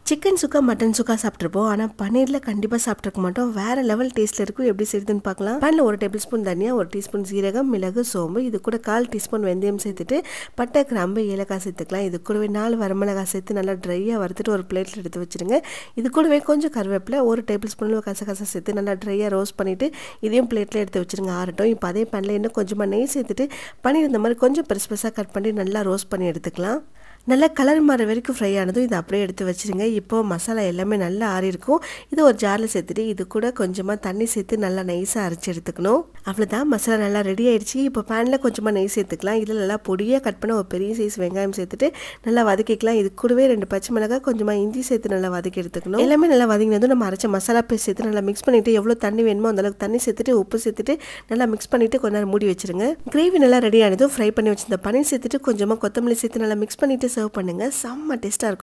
chicken சுக்கா mutton சுக்கா சாப்பிட்ருப்போம் ஆனால் பன்னீரில் கண்டிப்பாக சாப்பிட்ருக்க மாட்டோம் வேறு லெவல் டேஸ்ட்டில் இருக்கும் எப்படி செய்யுதுன்னு பார்க்கலாம் பேனில் ஒரு டேபிள் ஸ்பூன் தனியா ஒரு டீஸ்பூன் சீரகம் மிளகு சோம்பு இது கூட கால் டீஸ்பூன் வெந்தயம் சேர்த்துட்டு பட்டை கிராம்பு ஏலக்காய் சேர்த்துக்கலாம் இது கூடவே நாலு வரமிளகாய் சேர்த்து நல்லா ட்ரையாக வறுத்துட்டு ஒரு பிளேட்டில் எடுத்து வச்சுருங்க இது கூடவே கொஞ்சம் கருவேப்பிலை ஒரு டேபிள் ஸ்பூன் கசகசா சேர்த்து நல்லா ட்ரையாக ரோஸ்ட் பண்ணிவிட்டு இதையும் பிளேட்டில் எடுத்து வச்சுருங்க ஆறட்டும் இப்போ அதே பேனில் இன்னும் கொஞ்சமாக நெய் சேர்த்துட்டு பன்னீர் இந்த மாதிரி கொஞ்சம் பெருசு பெருசாக கட் பண்ணி நல்லா ரோஸ்ட் பண்ணி எடுத்துக்கலாம் நல்லா கலர் மாற வரைக்கும் ஃப்ரை ஆனதும் இதை அப்படியே எடுத்து வச்சுருங்க இப்போ மசாலா எல்லாமே நல்லா ஆறி இருக்கும் இது ஒரு ஜாரில் சேர்த்துட்டு இது கூட கொஞ்சமாக தண்ணி சேர்த்து நல்லா நைஸாக அரைச்சி எடுத்துக்கணும் அவ்வளோதான் மசாலா நல்லா ரெடி ஆயிடுச்சு இப்போ பேனில் கொஞ்சமாக நெய் சேர்த்துக்கலாம் இதில் நல்லா பொடியாக கட் பண்ண ஒரு பெரிய சைஸ் வெங்காயம் சேர்த்துட்டு நல்லா வதக்கிக்கலாம் இது கூடவே ரெண்டு பச்சை மிளகாய் கொஞ்சமாக இஞ்சி சேர்த்து நல்லா வதக்கி எடுத்துக்கணும் எல்லாமே நல்லா வதங்கினதும் நம்ம அரைச்ச மசாலா பேஸ்ட் சேர்த்து நல்லா மிக்ஸ் பண்ணிவிட்டு எவ்வளோ தண்ணி வேணுமோ அந்த அளவுக்கு தண்ணி சேர்த்துட்டு உப்பு சேர்த்துட்டு நல்லா மிக்ஸ் பண்ணிவிட்டு கொஞ்ச நேரம் மூடி வச்சிருங்க கிரேவி நல்லா ரெடி ஆனதும் ஃப்ரை பண்ணி வச்சிருந்த பன்னீர் சேர்த்துட்டு கொஞ்சமாக கொத்தமல்லி சேர்த்து நல்லா மிக்ஸ் பண்ணிவிட்டு சர்வ் பண்ணுங்கள் செம்ம டேஸ்ட்டாக இருக்கும்